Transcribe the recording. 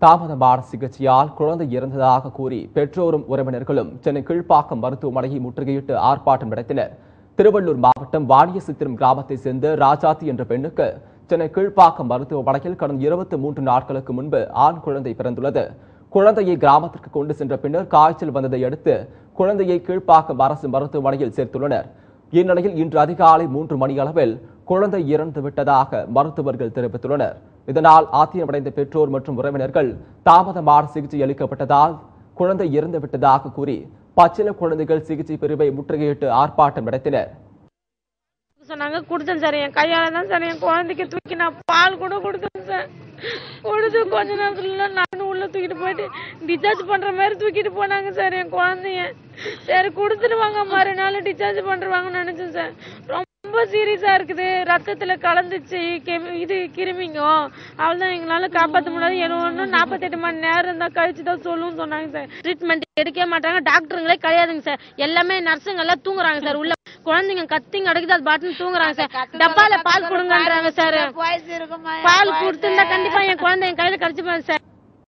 தாமதமான சிகிச்சையால் குழந்தை இறந்ததாக கூறி பெற்றோரும் உறவினர்களும் சென்னை கீழ்ப்பாக்கம் மருத்துவமனையை முற்றுகையிட்டு ஆர்ப்பாட்டம் நடத்தினர் திருவள்ளூர் மாவட்டம் வாணியசித்திரம் கிராமத்தை சேர்ந்த ராஜாத்தி என்ற பெண்ணுக்கு சென்னை கீழ்ப்பாக்கம் மருத்துவமனையில் கடந்த இருபத்தி மூன்று நாட்களுக்கு முன்பு ஆண் குழந்தை பிறந்துள்ளது குழந்தையை கிராமத்திற்கு கொண்டு சென்ற பின்னர் காய்ச்சல் வந்ததை அடுத்து குழந்தையை கீழ்ப்பாக்கம் அரசு மருத்துவமனையில் சேர்த்துள்ளனர் இந்நிலையில் இன்று அதிகாலை மூன்று மணி அளவில் குழந்தை இறந்து விட்டதாக மருத்துவர்கள் தெரிவித்துள்ளனர் இதனால் ஆத்திரமடைந்த பெற்றோர் மற்றும் உறவினர்கள் தாமதமான சிகிச்சை அளிக்கப்பட்டதால் குழந்தை இறந்து விட்டதாக கூறி பச்சில குழந்தைகள் சிகிச்சை பிரிவை முற்றுகையிட்டு ஆர்ப்பாட்டம் நடத்தினர் சொன்னாங்க கொடுத்தேன் சார் என் கையால தான் சார் என் குழந்தைக்கு தூக்கி நான் பால் கூட கொடுத்தேன் சார் கொடுத்து கொஞ்ச நேரத்துல நானும் உள்ள தூக்கிட்டு போயிட்டு டிஸ்சார்ஜ் பண்ற மாதிரி தூக்கிட்டு போனாங்க சார் என் குழந்தைய சரி கொடுத்துருவாங்க மறுநாள் டிஸ்சார்ஜ் பண்றாங்கன்னு நினைச்சேன் சார் ரொம்ப சீரியஸா இருக்குது ரத்தத்துல கலந்துச்சு கெமி- இது கிருமிங்க அவள்தான் எங்களால காப்பாத்த முடியாது என்ன ஒண்ணு நாற்பத்தெட்டு மணி நேரம் தான் கழிச்சு தான் சொல்லுன்னு சொன்னாங்க சார் ட்ரீட்மெண்ட் எடுக்கவே மாட்டாங்க டாக்டருங்களே கிடையாதுங்க சார் எல்லாமே நர்ஸுங்க எல்லாம் தூங்குறாங்க சார் உள்ள குழந்தைங்க கத்திங்க அடக்குது அது பாட்டுன்னு தூங்குறாங்க சார் டப்பால பால் கொடுங்கன்றாங்க சார் பால் கொடுத்துருந்தா கண்டிப்பா என் குழந்தை என் கையில கிடைச்சு சார்